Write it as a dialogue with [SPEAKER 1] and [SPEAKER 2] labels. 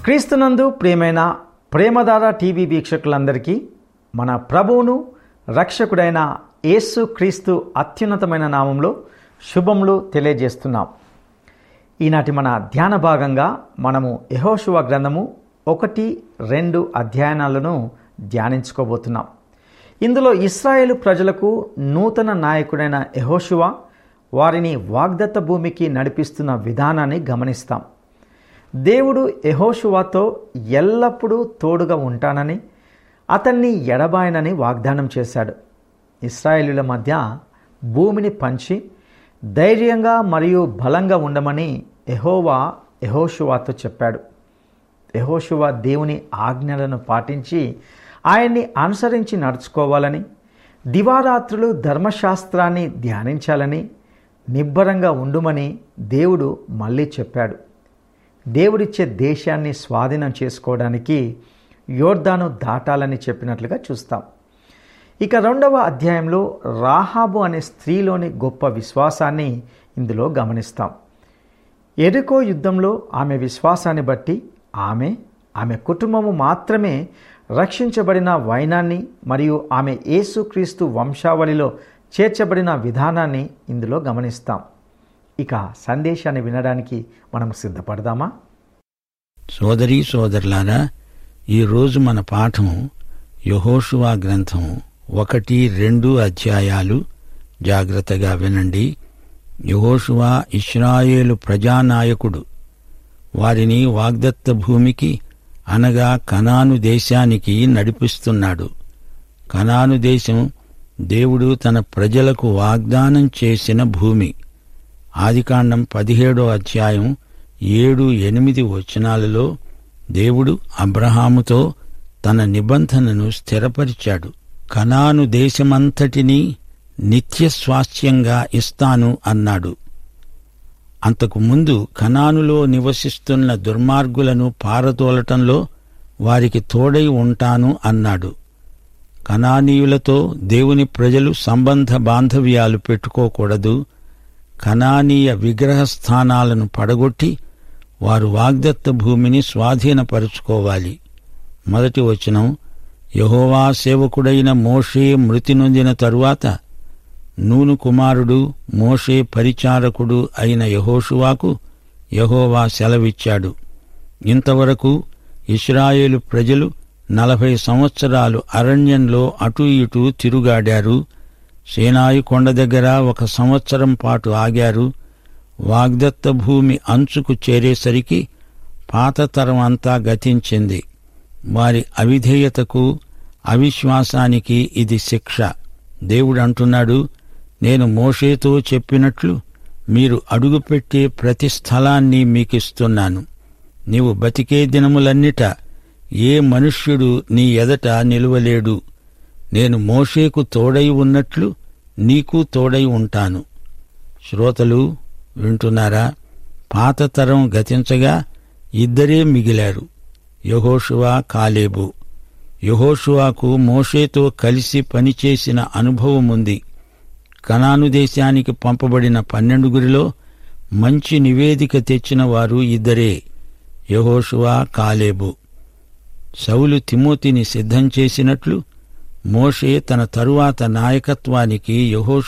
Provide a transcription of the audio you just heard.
[SPEAKER 1] క్రీస్తునందు ప్రియమైన ప్రేమధార టీవీ వీక్షకులందరికీ మన ప్రభువును రక్షకుడైన యేసు క్రీస్తు అత్యున్నతమైన నామంలో శుభములు తెలియజేస్తున్నాం ఈనాటి మన ధ్యాన భాగంగా మనము యహోశువ గ్రంథము ఒకటి రెండు అధ్యయనాలను ధ్యానించుకోబోతున్నాం ఇందులో ఇస్రాయేలు ప్రజలకు నూతన నాయకుడైన యహోశువ వారిని వాగ్దత్త భూమికి నడిపిస్తున్న విధానాన్ని గమనిస్తాం దేవుడు యహోషువాతో ఎల్లప్పుడూ తోడుగా ఉంటానని అతన్ని ఎడబాయనని వాగ్దానం చేశాడు ఇస్రాయేలుల మధ్య భూమిని పంచి ధైర్యంగా మరియు బలంగా ఉండమని యహోవా యహోషువాతో చెప్పాడు యహోషువ దేవుని ఆజ్ఞలను పాటించి ఆయన్ని అనుసరించి నడుచుకోవాలని దివారాత్రులు ధర్మశాస్త్రాన్ని ధ్యానించాలని నిబ్బరంగా ఉండుమని దేవుడు మళ్ళీ చెప్పాడు దేవుడిచ్చే దేశాన్ని స్వాధీనం చేసుకోవడానికి యోర్దాను దాటాలని చెప్పినట్లుగా చూస్తాం ఇక రెండవ అధ్యాయంలో రాహాబు అనే స్త్రీలోని గొప్ప విశ్వాసాన్ని ఇందులో గమనిస్తాం ఎరుకో యుద్ధంలో ఆమె విశ్వాసాన్ని బట్టి ఆమె ఆమె కుటుంబము మాత్రమే రక్షించబడిన వైనాన్ని మరియు ఆమె యేసుక్రీస్తు వంశావళిలో చేర్చబడిన విధానాన్ని ఇందులో గమనిస్తాం ఇక సందేశాన్ని వినడానికి మనం సిద్ధపడదామా
[SPEAKER 2] సోదరీ సోదరులారా ఈరోజు మన పాఠం యహోషువా గ్రంథం ఒకటి రెండు అధ్యాయాలు జాగ్రత్తగా వినండి యహోషువా ఇస్రాయేలు ప్రజానాయకుడు వారిని వాగ్దత్త భూమికి అనగా కనాను దేశానికి నడిపిస్తున్నాడు కనాను దేశం దేవుడు తన ప్రజలకు వాగ్దానం చేసిన భూమి ఆదికాండం పదిహేడో అధ్యాయం ఏడు ఎనిమిది వచనాలలో దేవుడు అబ్రహాముతో తన నిబంధనను స్థిరపరిచాడు కనాను దేశమంతటినీ నిత్య స్వాస్థ్యంగా ఇస్తాను అన్నాడు అంతకు ముందు కనానులో నివసిస్తున్న దుర్మార్గులను పారదోలటంలో వారికి తోడై ఉంటాను అన్నాడు కనానీయులతో దేవుని ప్రజలు సంబంధ బాంధవ్యాలు పెట్టుకోకూడదు కనానీయ విగ్రహ స్థానాలను పడగొట్టి వారు వాగ్దత్త భూమిని స్వాధీనపరుచుకోవాలి మొదటి వచనం యహోవా సేవకుడైన మోషే మృతి నొందిన తరువాత నూను కుమారుడు మోషే పరిచారకుడు అయిన యహోషువాకు యహోవా సెలవిచ్చాడు ఇంతవరకు ఇస్రాయేలు ప్రజలు నలభై సంవత్సరాలు అరణ్యంలో అటూ ఇటూ తిరుగాడారు సేనాయి కొండ దగ్గర ఒక సంవత్సరం పాటు ఆగారు వాగ్దత్త భూమి అంచుకు చేరేసరికి పాత తరం అంతా గతించింది వారి అవిధేయతకు అవిశ్వాసానికి ఇది శిక్ష దేవుడు అంటున్నాడు నేను మోషేతో చెప్పినట్లు మీరు అడుగుపెట్టే ప్రతి స్థలాన్ని మీకిస్తున్నాను నీవు బతికే దినములన్నిట ఏ మనుష్యుడు నీ ఎదట నిలువలేడు నేను మోషేకు తోడై ఉన్నట్లు నీకు తోడై ఉంటాను శ్రోతలు వింటున్నారా పాత తరం గతించగా ఇద్దరే మిగిలారు యహోషువా కాలేబు యహోషువాకు మోషేతో కలిసి పనిచేసిన అనుభవం ఉంది కనాను దేశానికి పంపబడిన పన్నెండుగురిలో మంచి నివేదిక తెచ్చిన వారు ఇద్దరే యహోషువా కాలేబు సౌలు తిమోతిని సిద్ధం చేసినట్లు మోషే తన తరువాత నాయకత్వానికి యహోషు